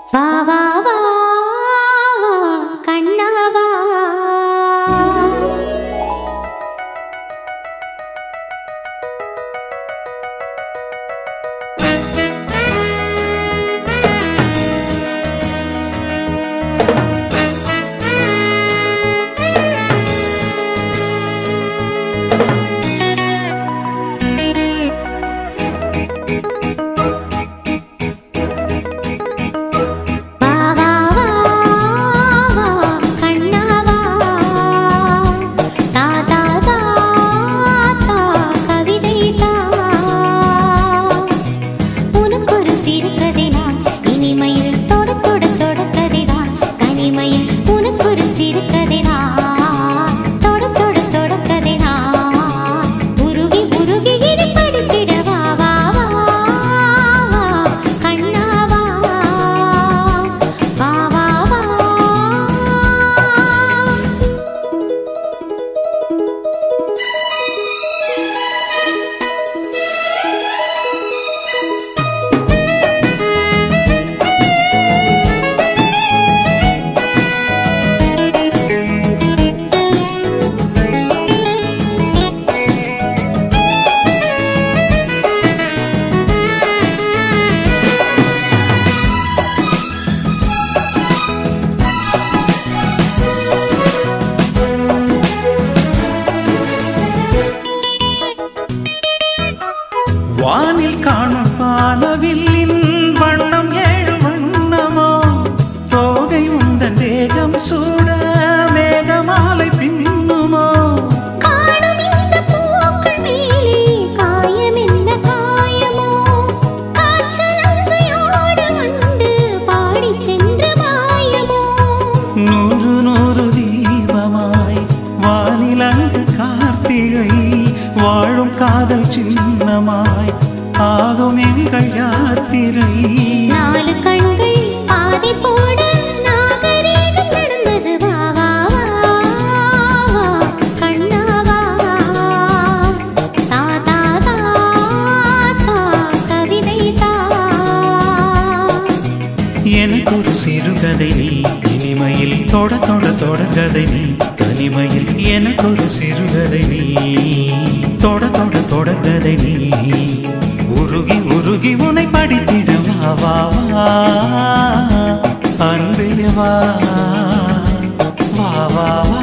வா வா வா வா, கண்ணா வா வா வா வா வா கண்ணா வா தா தா தா தா கவிதை தா உனக்கு ஒரு சிறுகதை நான் இனிமையில் தொட தொட தொடக்கதை தான் தனிமையில் உனக்கு ஒரு சிறுகதை நான் தொட தொட தொடக்கதை நான் உருகி உருகி இதை படித்திட வா வா வா வா கண்ணா வா வா வா வா வானில் காணும் வானவில்லின் வண்ணம் ஏழு வண்ணமோ தோகை உந்தன் தேகம் சூட மேகமாலை பின்னுமோ காணும் இந்த பூக்கள் மேலே காயம் என்ன காயமோ காற்றலங்கையோடு வண்டு பாடிச் சென்ற மாயமோ நூறு நூறு தீபமாய் வானில் அங்கு கார்த்திகை வாழும் காதல் சின்னமாய் ஆகும் எங்கள் யாத்திரை நாலு கண்கள் பாதை போட நாகரீகம் நடந்தது வா வா வா வா கண்ணா வா தா தா தா தா கவிதை தா எனக்கு ஒரு சிறுகதை நீ இனிமையில் தொட தொட தொடர்கதை நீ தனிமையில் எனக்கு ஒரு சிறுகதை நீ தொட தொட தொடர்கதை நீ உருகி உருகி உனை படித்திட வா வா வா அன்பே வா வா வா வா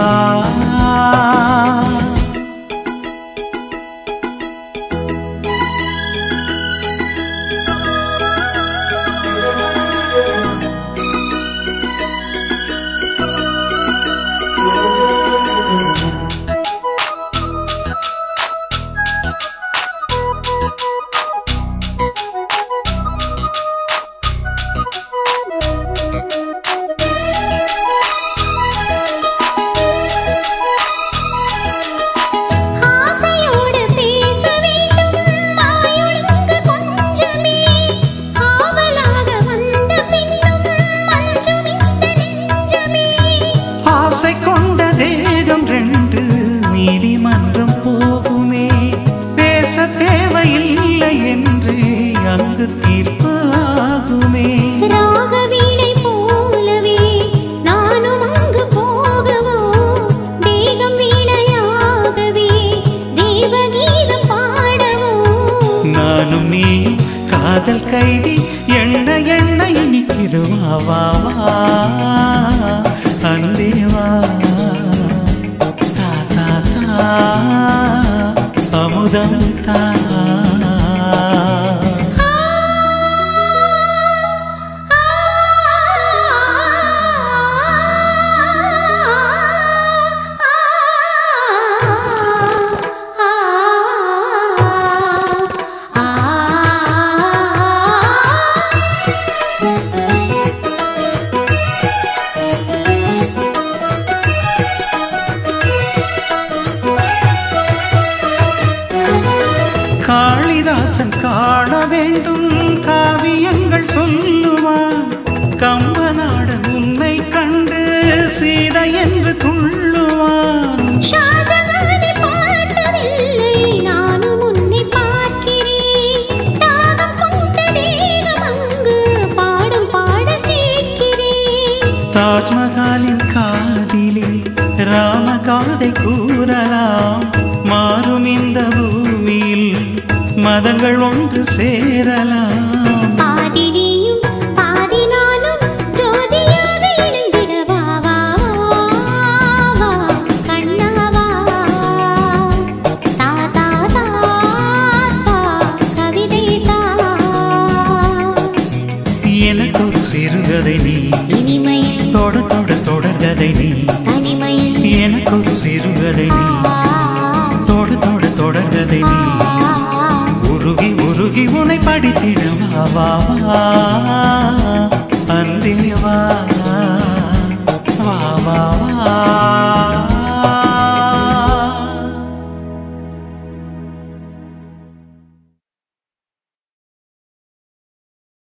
ஆசையோடு பேச வேண்டும் வாயொழுங்க கொஞ்சமே ஆவலாக வந்த பின்னும் மஞ்சும் இந்த நெஞ்சமே ஆசை கொண்ட தேகம் ரெண்டு நீதிமன்றம் போகுமே பேச தேவையில்லை என்று அங்கு தீர்ப்பு ஆகுமே ராக வீணை போலவே நானும் அங்கு போகவோ தேகம் வீணையாகவே தேவகீதம் பாடவோ நானும் நீ காதல் கைதி எண்ண எண்ண இனிக்குது வா வா வா அன்பே வா தா தா தா அமுதம் தா காளிதாசன் காண வேண்டும் காவியங்கள் சொல்லுவான் கம்பநாடன் உன்னை கண்டு சீதை என்று துள்ளுவான் ஷாஜகானை பார்த்ததில்லை நானும் உன்னை பார்க்கிறேன் தாகம் கொண்ட தேகம் அங்கு பாடும் பாடல் மதங்கள் ஒன்று சேரலாம் பாதி நீயும் பாதி நானும் ஜோதியாக இணைந்திட வா வா வா கண்ணா வா தா தா தா தா கவிதை தா எனக்கொரு சிறுகதை நீ இனிமையில் தொட தொட தொடர்கதை நீ தனிமையில் எனக்கொரு சிறுகதை நீ தொட தொட தொடர்கதை நீ உருகி உருகி உனை படித்திட வா வா வா